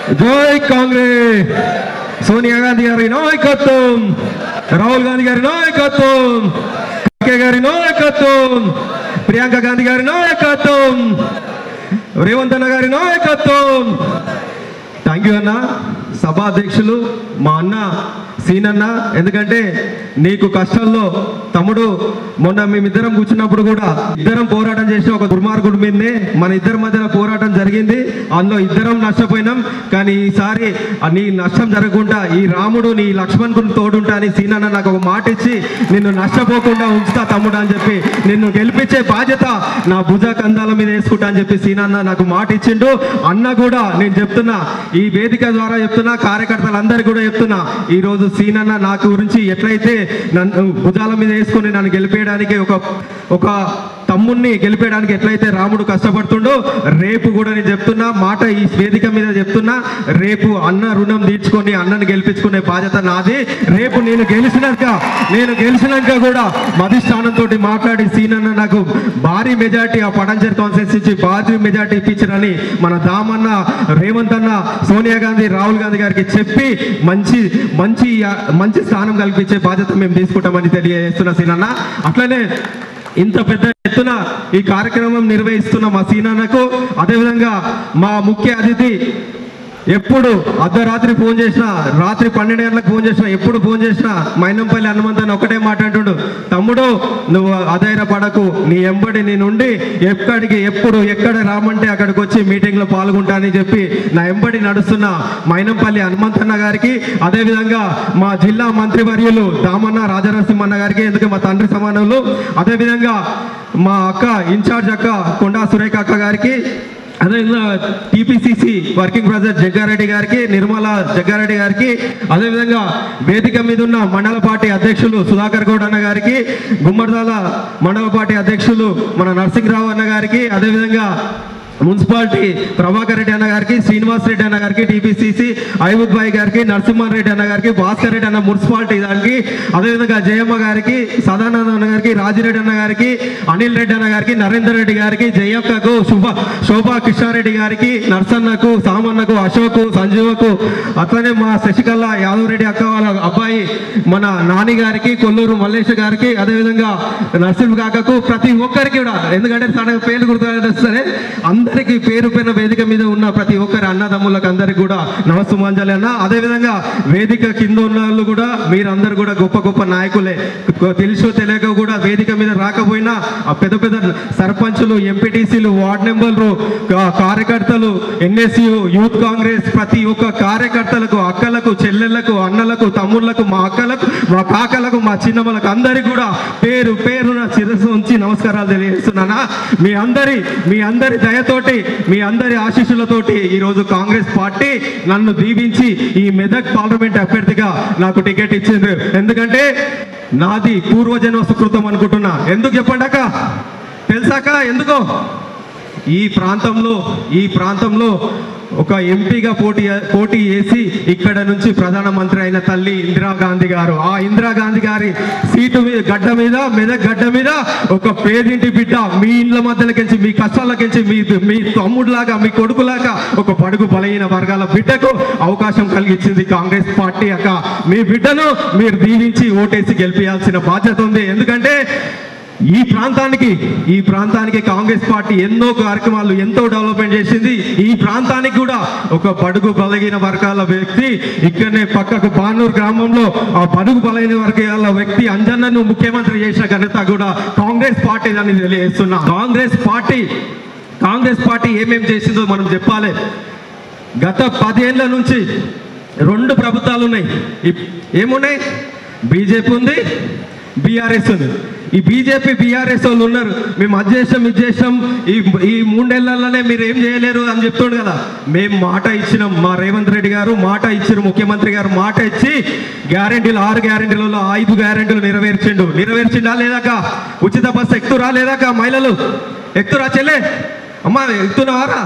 జై కాంగ్రెస్ సోనియా గాంధీ గారి నాయకత్వం రాహుల్ గాంధీ గారి నాయకత్వం ఖర్గే గారి నాయకత్వం ప్రియాంక గాంధీ గారి నాయకత్వం రేవంత్ అన్న గారి నాయకత్వం థ్యాంక్ యూ అన్న సభాధ్యక్షులు మా అన్న సీనన్న ఎందుకంటే నీకు కష్టంలో తమ్ముడు మొన్న మేమిద్దరం కూర్చున్నప్పుడు కూడా ఇద్దరం పోరాటం చేసిన ఒక దుర్మార్గుడి మీదనే మన ఇద్దరి మధ్యన పోరాటం జరిగింది అందులో ఇద్దరం నష్టపోయినాం కానీ ఈసారి ఆ నీ నష్టం జరగకుండా ఈ రాముడు నీ లక్ష్మణ్ గురించి తోడుంటా అని సీనన్న నాకు ఒక మాట ఇచ్చి నిన్ను నష్టపోకుండా ఉంచుతా తమ్ముడు అని చెప్పి నిన్ను గెలిపించే బాధ్యత నా భుజ కందాల మీద వేసుకుంటా అని చెప్పి సీనన్న నాకు మాట ఇచ్చిండు అన్న కూడా నేను చెప్తున్నా ఈ వేదిక ద్వారా చెప్తున్నా కార్యకర్తలందరికీ కూడా చెప్తున్నా ఈ రోజు సీనన్న నాకు గురించి ఎట్లయితే నన్ను భుజాల మీద వేసుకొని నన్ను గెలిపేయడానికి ఒక ఒక తమ్ముణ్ణి గెలిపేయడానికి ఎట్లయితే రాముడు కష్టపడుతుండో రేపు కూడా నేను చెప్తున్నా మాట ఈ వేదిక మీద చెప్తున్నా రేపు అన్న రుణం తీర్చుకొని అన్నను గెలిపించుకునే బాధ్యత నాది రేపు నేను గెలిచినాక నేను గెలిచినాక కూడా మధిష్టానంతో మాట్లాడి సీనన్న నాకు భారీ మెజార్టీ ఆ పడంచర్ కాన్సెన్స్ ఇచ్చి భారీ మెజార్టీ ఇప్పించారని మన దామన్న రేవంత్ అన్న సోనియా గాంధీ రాహుల్ గాంధీ గారికి చెప్పి మంచి మంచి మంచి స్థానం కల్పించే బాధ్యత మేము తీసుకుంటామని తెలియజేస్తున్నా సీనన్న అట్లనే ఇంత పెద్ద ఎత్తున ఈ కార్యక్రమం నిర్వహిస్తున్న మా సీనాన్నకు అదేవిధంగా మా ముఖ్య అతిథి ఎప్పుడు అర్ధరాత్రి ఫోన్ చేసినా రాత్రి పన్నెండు గంటలకు ఫోన్ చేసినా ఎప్పుడు ఫోన్ చేసినా మైనంపల్లి హనుమంతన్ ఒకటే మాట్లాడుతుండు తమ్ముడు నువ్వు అధైర్య పడకు నీ ఎంబడి నీ నుండి ఎక్కడికి ఎప్పుడు ఎక్కడ రామంటే అక్కడికి వచ్చి మీటింగ్లో పాల్గొంటానని చెప్పి నా ఎంబడి నడుస్తున్న మైనంపల్లి హనుమంతన్న గారికి అదేవిధంగా మా జిల్లా మంత్రివర్యులు దామన్న రాజనరసింహన్న గారికి ఎందుకంటే మా తండ్రి సమానంలో అదేవిధంగా మా అక్క ఇన్ఛార్జ్ అక్క కొండా సురేఖ అక్క గారికి అదేవిధంగా టీపీసీసీ వర్కింగ్ ప్రెసిడెంట్ జగ్గారెడ్డి గారికి నిర్మల జగ్గారెడ్డి గారికి అదేవిధంగా వేదిక మీద ఉన్న మండల పార్టీ అధ్యక్షులు సుధాకర్ గౌడ్ అన్న గారికి గుమ్మడిదాల మండల పార్టీ అధ్యక్షులు మన నరసింహరావు అన్న గారికి అదేవిధంగా మున్సిపాలిటీ ప్రభాకర్ రెడ్డి అన్న గారికి శ్రీనివాస్ రెడ్డి అన్న గారికి టీపీసీసీ ఐబుద్ భాయ్ గారికి నరసింహన్ రెడ్డి అన్న గారికి భాస్కర్ రెడ్డి అన్న మున్సిపాలిటీ దానికి అదేవిధంగా జయమ్మ గారికి సదానంద అన్న గారికి రాజిరెడ్డి అన్న గారికి అనిల్ రెడ్డి అన్న గారికి నరేందర్ రెడ్డి గారికి జయక్కకు శుభ శోభా కృష్ణారెడ్డి గారికి నర్సన్నకు సామన్నకు అశోక్ సంజీవకు అట్లనే మా శశికళ యాదవ్ రెడ్డి అక్క వాళ్ళ అబ్బాయి మన నాని గారికి కొల్లూరు మల్లేష్ గారికి అదేవిధంగా నరసింహ కాకకు ప్రతి ఒక్కరికి కూడా ఎందుకంటే తన పేరు గుర్తుకొస్తే అందరికీ పేరు పేరు వేదిక మీద ఉన్న ప్రతి ఒక్కరి అన్నదమ్ములకు అందరికి కూడా నమస్సుమాంజలి అన్న అదేవిధంగా వేదిక కింద ఉన్న వాళ్ళు కూడా మీరందరూ కూడా గొప్ప గొప్ప నాయకులే తెలుసో తెలియక కూడా వేదిక మీద రాకపోయినా ఆ పెద్ద పెద్ద సర్పంచులు ఎంపీటీసీలు వార్డ్ మెంబర్లు కా- కార్యకర్తలు ఎన్ఎస్యు యూత్ కాంగ్రెస్ ప్రతి ఒక్క కార్యకర్తలకు అక్కలకు చెల్లెళ్లకు అన్నలకు తమ్ముళ్లకు మా అక్కలకు మా కాకలకు మా చిన్నమ్మలకు అందరికి కూడా పేరు పేరున శిరస్సు ఉంచి నమస్కారాలు తెలియజేస్తున్నానా మీ అందరి మీ అందరి దయతోటి మీ అందరి ఆశీస్సులతోటి ఈరోజు కాంగ్రెస్ పార్టీ నన్ను దీవించి ఈ మెదక్ పార్లమెంట్ అభ్యర్థిగా నాకు టికెట్ ఇచ్చింది ఎందుకంటే నాది పూర్వజన్మ సుకృతం అనుకుంటున్నా ఎందుకు చెప్పండి అక్క తెలుసాక ఎందుకో ఈ ప్రాంతంలో ఈ ప్రాంతంలో ఒక ఎంపీగా పోటీ పోటీ చేసి ఇక్కడ నుంచి ప్రధానమంత్రి అయిన తల్లి ఇందిరాగాంధీ గారు ఆ ఇందిరాగాంధీ గారి సీటు మీద గడ్డ మీద మెదక్ గడ్డ మీద ఒక పేదింటి బిడ్డ మీ ఇండ్ల మధ్యలోకించి మీ కష్టాలకించి మీ మీ తమ్ముడులాగా మీ కొడుకులాగా ఒక పడుగు బలహీన వర్గాల బిడ్డకు అవకాశం కలిగించింది కాంగ్రెస్ పార్టీ అక్క మీ బిడ్డను మీరు దీవించి ఓటేసి గెలిపించాల్సిన బాధ్యత ఉంది ఎందుకంటే ఈ ప్రాంతానికి ఈ ప్రాంతానికి కాంగ్రెస్ పార్టీ ఎన్నో కార్యక్రమాలు ఎంతో డెవలప్మెంట్ చేసింది ఈ ప్రాంతానికి కూడా ఒక బడుగు బలహీన వర్గాల వ్యక్తి ఇక్కడనే పక్కకు బానూరు గ్రామంలో ఆ బడుగు బలహీన వర్గాల వ్యక్తి అంజన్నను ముఖ్యమంత్రి చేసిన ఘనత కూడా కాంగ్రెస్ పార్టీ అని తెలియజేస్తున్నా కాంగ్రెస్ పార్టీ కాంగ్రెస్ పార్టీ ఏమేం చేసిందో మనం చెప్పాలి గత పదేళ్ల నుంచి రెండు ప్రభుత్వాలు ఉన్నాయి ఇప్- ఏమున్నాయి బీజేపీ ఉంది బీఆర్ఎస్ ఉంది ఈ బీజేపీ బీఆర్ఎస్ వాళ్ళు ఉన్నారు మేము అది చేసాం ఇది చేసాం ఈ ఈ మూడేళ్లలోనే మీరు ఏం చేయలేరు అని చెప్తుండు కదా మేము మాట ఇచ్చినాం మా రేవంత్ రెడ్డి గారు మాట ఇచ్చారు ముఖ్యమంత్రి గారు మాట ఇచ్చి గ్యారెంటీలు ఆరు గ్యారెంటీలలో ఐదు గ్యారెంటీలు నెరవేర్చిండు నెరవేర్చిండా లేదాక ఉచిత బస్సు ఎక్కుతురా లేదాక మహిళలు ఎక్కుతురా చెల్లె అమ్మా ఎక్కుతున్నావారా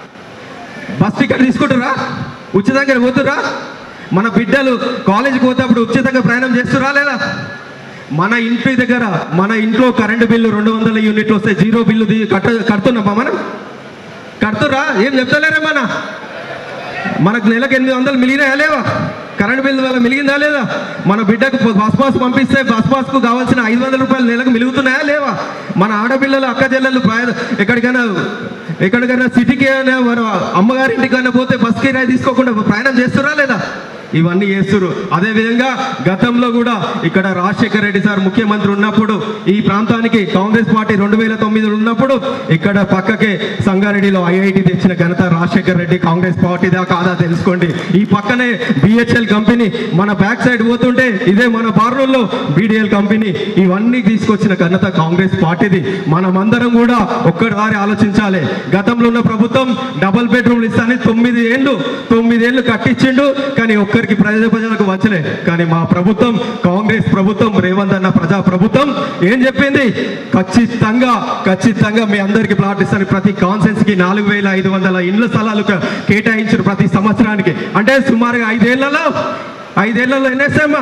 బస్ టికెట్ తీసుకుంటురా ఉచితంగా పోతురా మన బిడ్డలు కాలేజీకి పోతే ఉచితంగా ప్రయాణం చేస్తురా లేదా మన ఇంటి దగ్గర మన ఇంట్లో కరెంటు బిల్లు రెండు వందల యూనిట్లు వస్తే జీరో బిల్లు ది- కట్ట కడుతున్నామా మనం కడుతురా ఏం చెప్తలేరే మన మనకు నెలకు ఎనిమిది వందలు మిలిగినాయా లేవా కరెంట్ బిల్లు వల్ల మిలిగిందా లేదా మన బిడ్డకు బస్ పాస్ పంపిస్తే బస్ పాస్కు కావాల్సిన ఐదు వందల రూపాయలు నెలకు మిలుగుతున్నాయా లేవా మన ఆడపిల్లలు అక్క చెల్లెలు ప్రయాణ ఎక్కడికైనా ఎక్కడికైనా సిటీకి అయినా మన అమ్మగారింటికైనా పోతే బస్ కిరాయి తీసుకోకుండా ప్రయాణం చేస్తురా లేదా ఇవన్నీ చేస్తున్నారు అదేవిధంగా గతంలో కూడా ఇక్కడ రాజశేఖర రెడ్డి సార్ ముఖ్యమంత్రి ఉన్నప్పుడు ఈ ప్రాంతానికి కాంగ్రెస్ పార్టీ రెండు వేల తొమ్మిదిలో ఉన్నప్పుడు ఇక్కడ పక్కకే సంగారెడ్డిలో ఐఐటి తెచ్చిన ఘనత రాజశేఖర రెడ్డి కాంగ్రెస్ పార్టీదా కాదా తెలుసుకోండి ఈ పక్కనే బిహెచ్ఎల్ కంపెనీ మన బ్యాక్ సైడ్ పోతుంటే ఇదే మన బార్రోల్లో బీడిఎల్ కంపెనీ ఇవన్నీ తీసుకొచ్చిన ఘనత కాంగ్రెస్ పార్టీది మనమందరం కూడా ఒక్కసారి ఆలోచించాలి గతంలో ఉన్న ప్రభుత్వం డబుల్ బెడ్రూమ్లు ఇస్తానని తొమ్మిది ఏళ్ళు తొమ్మిది ఏళ్ళు కట్టించిండు కానీ ఒక్కరికి ప్రజల ప్రజలకు వచ్చలే కానీ మా ప్రభుత్వం కాంగ్రెస్ ప్రభుత్వం రేవంత్ అన్న ప్రజా ప్రభుత్వం ఏం చెప్పింది ఖచ్చితంగా ఖచ్చితంగా మీ అందరికి ప్లాట్ ఇస్తాను ప్రతి కాన్సెన్స్ కి నాలుగు వేల ఐదు వందల ఇండ్ల స్థలాలు క- కేటాయించారు ప్రతి సంవత్సరానికి అంటే సుమారుగా ఐదేళ్లలో ఐదేళ్లలో ఎన్నేసామా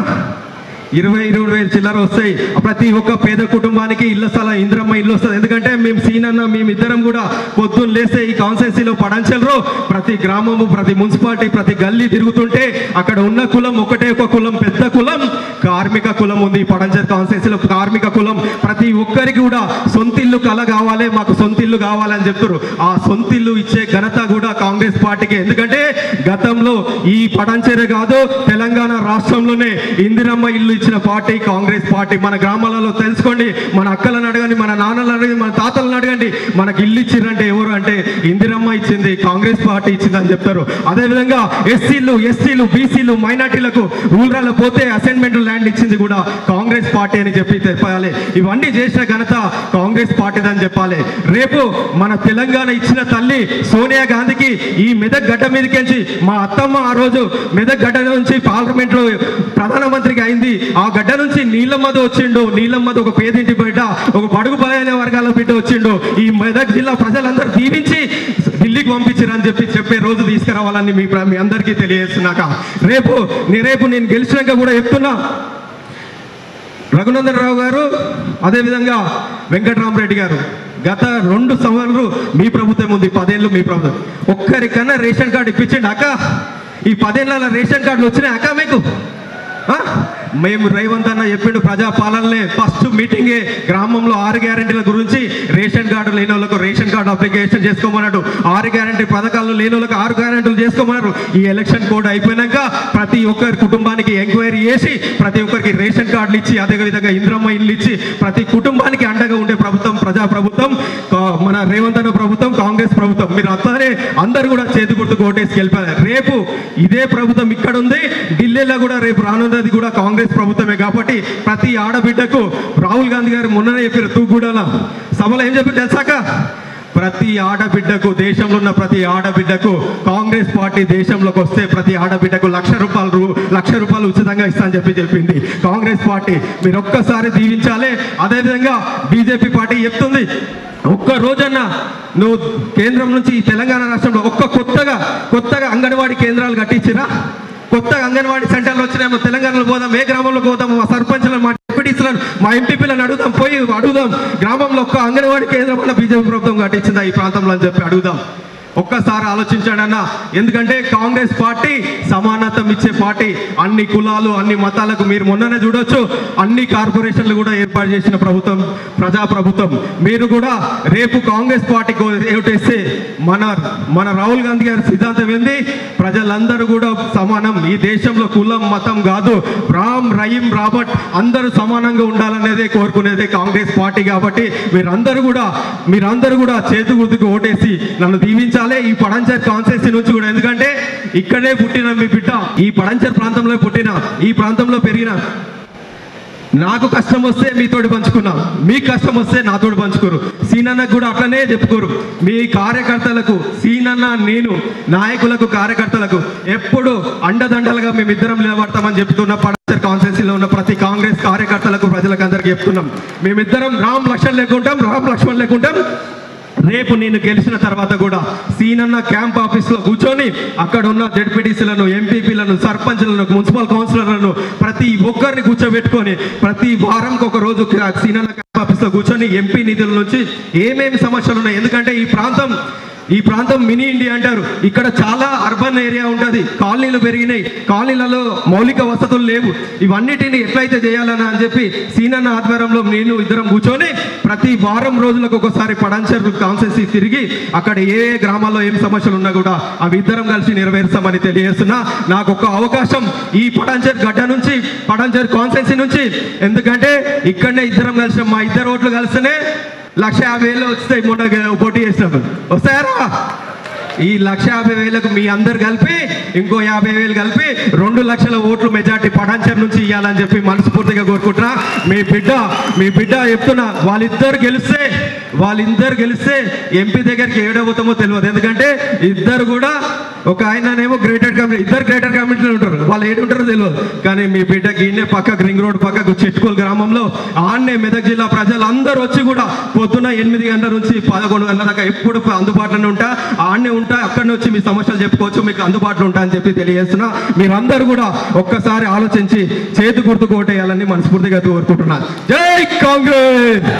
ఇరవై ఇరవై వేలు చిల్లర వస్తాయి ప్రతి ఒక్క పేద కుటుంబానికి ఇళ్ల స్థలం ఇంద్రమ్మ ఇల్లు వస్తుంది ఎందుకంటే మేము సీనన్న మేమిద్దరం కూడా పొద్దున్న లేస్తే ఈ కాన్స్టెన్సీలో పడంచలరు ప్రతి గ్రామము ప్రతి మున్సిపాలిటీ ప్రతి గల్లీ తిరుగుతుంటే అక్కడ ఉన్న కులం ఒకటే ఒక కులం పెద్ద కులం కార్మిక కులం ఉంది ఈ పడంచర్ కాన్స్టెన్సీలో కార్మిక కులం ప్రతి ఒక్కరికి కూడా సొంతిల్లు కల కావాలి మాకు సొంతిల్లు కావాలని చెప్తారు ఆ సొంతిల్లు ఇచ్చే ఘనత కూడా కాంగ్రెస్ పార్టీకి ఎందుకంటే గతంలో ఈ పడంచెరే కాదు తెలంగాణ రాష్ట్రంలోనే ఇందిరమ్మ ఇల్లు ఇచ్చిన పార్టీ కాంగ్రెస్ పార్టీ మన గ్రామాలలో తెలుసుకోండి మన అక్కలను అడగండి మన నాన్నలను అడగండి మన తాతలను అడగండి మనకి ఇల్లు ఇచ్చిరంటే ఎవరు అంటే ఇందిరమ్మ ఇచ్చింది కాంగ్రెస్ పార్టీ ఇచ్చింది అని చెప్తారు అదేవిధంగా ఎస్సీలు ఎస్టీలు బీసీలు మైనార్టీలకు రూరల్ పోతే అసైన్మెంట్ ల్యాండ్ ఇచ్చింది కూడా కాంగ్రెస్ పార్టీ అని చెప్పి చెప్పాలి ఇవన్నీ చేసిన ఘనత కాంగ్రెస్ పార్టీది అని చెప్పాలి రేపు మన తెలంగాణ ఇచ్చిన తల్లి సోనియా గాంధీకి ఈ మెదక్ గడ్డ మీదకించి మా అత్తమ్మ ఆ రోజు మెదక్ గడ్డ నుంచి పార్లమెంట్ లో ప్రధానమంత్రికి అయింది ఆ గడ్డ నుంచి నీలమ్మది వచ్చిండు నీలమ్మది ఒక పేదింటి బిడ్డ ఒక బడుగు బలైన వర్గాల బిడ్డ వచ్చిండు ఈ మెదక్ జిల్లా ప్రజలందరూ దీవించి ఢిల్లీకి పంపించారని చెప్పి చెప్పే రోజు తీసుకురావాలని మీ మీ అందరికీ తెలియజేస్తున్నాక రేపు నే రేపు నేను గెలిచినాక కూడా చెప్తున్నా రఘునందన్ రావు గారు అదేవిధంగా వెంకటరామరెడ్డి గారు గత రెండు సంవత్సరాలు మీ ప్రభుత్వం ఉంది పదేళ్ళు మీ ప్రభుత్వం ఒక్కరికన్నా రేషన్ కార్డు ఇప్పించండి అక్క ఈ పదేళ్ళ రేషన్ కార్డులు వచ్చినాయి అక్క మీకు ఆ? మేము రేవంత్ అన్న చెప్పిండు ప్రజా పాలనలే ఫస్ట్ మీటింగే గ్రామంలో ఆరు గ్యారెంటీల గురించి రేషన్ కార్డు లేని వాళ్ళకు రేషన్ కార్డు అప్లికేషన్ చేసుకోమన్నాడు ఆరు గ్యారెంటీ పథకాలు లేని వాళ్ళకి ఆరు గ్యారెంటీలు చేసుకోమన్నారు ఈ ఎలక్షన్ కోడ్ అయిపోయినాక ప్రతి ఒక్కరి కుటుంబానికి ఎంక్వైరీ చేసి ప్రతి ఒక్కరికి రేషన్ కార్డులు ఇచ్చి అదే విధంగా ఇంద్రమ్మ ఇల్లు ఇచ్చి ప్రతి కుటుంబానికి అండగా ఉండే ప్రభుత్వం ప్రజా ప్రభుత్వం కా- మన రేవంత్ అన్న ప్రభుత్వం కాంగ్రెస్ ప్రభుత్వం మీరు అందరే అందరు కూడా చేతి గుర్తు కోటేసి గెలిపారు రేపు ఇదే ప్రభుత్వం ఇక్కడ ఉంది ఢిల్లీలో కూడా రేపు రానున్నది కూడా కాంగ్రెస్ ప్రభుత్వమే కాబట్టి ప్రతి ఆడబిడ్డకు రాహుల్ గాంధీ గారు మొన్ననే చెప్పారు తూగూడల సభలో ఏం చెప్పారు తెలుసాక ప్రతి ఆడబిడ్డకు దేశంలో ఉన్న ప్రతి ఆడబిడ్డకు కాంగ్రెస్ పార్టీ దేశంలోకి వస్తే ప్రతి ఆడబిడ్డకు లక్ష రూపాయలు రూ- లక్ష రూపాయలు ఉచితంగా ఇస్తా అని చెప్పి చెప్పింది కాంగ్రెస్ పార్టీ మీరు ఒక్కసారి దీవించాలి అదేవిధంగా బీజేపీ పార్టీ చెప్తుంది ఒక్క రోజన్న నువ్వు కేంద్రం నుంచి ఈ తెలంగాణ రాష్ట్రంలో ఒక్క కొత్తగా కొత్తగా అంగన్వాడీ కేంద్రాలు కట్టించిరా కొత్తగా అంగన్వాడీ సెంటర్లు వచ్చినాము తెలంగాణలో పోదాం ఏ గ్రామంలో పోదాం మా సర్పంచ్లను మా డిప్యూటీస్లను మా ఎంపీపీలను అడుగుదాం పోయి అడుగుదాం గ్రామంలో ఒక్క అంగన్వాడీ కేంద్రం వల్ల బీజేపీ ప్రభుత్వం కట్టించిందా ఈ ప్రాంతంలో అని చెప్పి అడుగుదాం ఒక్కసారి ఆలోచించాడన్న ఎందుకంటే కాంగ్రెస్ పార్టీ సమానత్వం ఇచ్చే పార్టీ అన్ని కులాలు అన్ని మతాలకు మీరు మొన్ననే చూడొచ్చు అన్ని కార్పొరేషన్లు కూడా ఏర్పాటు చేసిన ప్రభుత్వం ప్రజా ప్రభుత్వం మీరు కూడా రేపు కాంగ్రెస్ పార్టీకి ఏమిటేస్తే మన మన రాహుల్ గాంధీ గారి సిద్ధాంతం ఏంది ప్రజలందరూ కూడా సమానం ఈ దేశంలో కులం మతం కాదు రామ్ రహీం రాబర్ట్ అందరూ సమానంగా ఉండాలనేదే కోరుకునేదే కాంగ్రెస్ పార్టీ కాబట్టి మీరందరూ కూడా మీరందరూ కూడా చేతి గుర్తుకు ఓటేసి నన్ను దీవించాలి ఈ పడంచర్ కాన్స్టెన్సీ నుంచి కూడా ఎందుకంటే ఇక్కడే పుట్టిన మీ బిడ్డ ఈ పడంచర్ ప్రాంతంలో పుట్టిన ఈ ప్రాంతంలో పెరిగిన నాకు కష్టం వస్తే మీతోటి పంచుకున్నాం మీ కష్టం వస్తే నాతోటి పంచుకోరు సీనన్నకు కూడా అట్లనే చెప్పుకోరు మీ కార్యకర్తలకు సీనన్న నేను నాయకులకు కార్యకర్తలకు ఎప్పుడు అండదండలుగా మేమిద్దరం నిలబడతామని చెప్తున్న పడంచర్ కాన్స్టెన్సీలో ఉన్న ప్రతి కాంగ్రెస్ కార్యకర్తలకు ప్రజలకు అందరికి చెప్తున్నాం మేమిద్దరం రామ్ లక్ష్మణ్ లేకుంటాం రామ్ లక్ష్మణ్ లేకుంటాం రేపు నేను గెలిచిన తర్వాత కూడా సీనన్న క్యాంప్ ఆఫీస్ లో కూర్చొని అక్కడ ఉన్న జడ్పీటీసీలను ఎంపీపీలను సర్పంచ్లను మున్సిపల్ కౌన్సిలర్లను ప్రతి ఒక్కరిని కూర్చోబెట్టుకొని ప్రతి వారంకి ఒక రోజు సీనన్న క్యాంప్ ఆఫీస్ లో కూర్చొని ఎంపీ నిధుల నుంచి ఏమేమి సమస్యలు ఉన్నాయి ఎందుకంటే ఈ ప్రాంతం ఈ ప్రాంతం మినీ ఇండియా అంటారు ఇక్కడ చాలా అర్బన్ ఏరియా ఉంటుంది కాలనీలు పెరిగినాయి కాలనీలలో మౌలిక వసతులు లేవు ఇవన్నిటిని ఎట్లయితే చేయాలని అని చెప్పి సీనన్న ఆధ్వర్యంలో నేను ఇద్దరం కూర్చొని ప్రతి వారం రోజులకు ఒకసారి పడాన్చర్ కాన్సెన్సీ తిరిగి అక్కడ ఏ ఏ గ్రామాల్లో ఏం సమస్యలు ఉన్నా కూడా అవి ఇద్దరం కలిసి నెరవేరుస్తామని తెలియజేస్తున్నా నాకు ఒక అవకాశం ఈ పడాన్చర్ గడ్డ నుంచి పడాన్చర్ కాన్సెన్సీ నుంచి ఎందుకంటే ఇక్కడనే ఇద్దరం కలిసిన మా ఇద్దరు ఓట్లు కలిస్తేనే లక్ష యాభై వేలు వస్తాయి మొన్న గ- పోటీ చేసినప్పుడు వస్తాయారా ఈ లక్ష యాభై వేలకు మీ అందరు కలిపి ఇంకో యాభై వేలు కలిపి రెండు లక్షల ఓట్లు మెజార్టీ పటాన్చర్ నుంచి ఇవ్వాలని చెప్పి మనస్ఫూర్తిగా కోరుకుంటున్నా మీ బిడ్డ మీ బిడ్డ చెప్తున్నా వాళ్ళిద్దరు గెలిస్తే వాళ్ళిద్దరు గెలిస్తే ఎంపీ దగ్గరికి ఏడవుతామో తెలియదు ఎందుకంటే ఇద్దరు కూడా ఒక ఆయననేమో గ్రేటర్ కమిటీ ఇద్దరు గ్రేటర్ కమిటీలో ఉంటారు వాళ్ళు ఏడు ఉంటారో తెలియదు కానీ మీ బిడ్డకి ఈయనే పక్కకు రింగ్ రోడ్ పక్కకు చెట్టుకోల్ గ్రామంలో ఆన్నే మెదక్ జిల్లా ప్రజలు అందరూ వచ్చి కూడా పొద్దున్న ఎనిమిది గంటల నుంచి పదకొండు గంటల దాకా ఎప్పుడు అందుబాటులోనే ఉంటా ఆన్నే ఉంటా అక్కడి నుంచి మీ సమస్యలు చెప్పుకోవచ్చు మీకు అందుబాటులో ఉంటా అని చెప్పి తెలియజేస్తున్నా మీరందరూ కూడా ఒక్కసారి ఆలోచించి చేతి గుర్తు కోటేయాలని మనస్ఫూర్తిగా కోరుకుంటున్నాను జై కాంగ్రెస్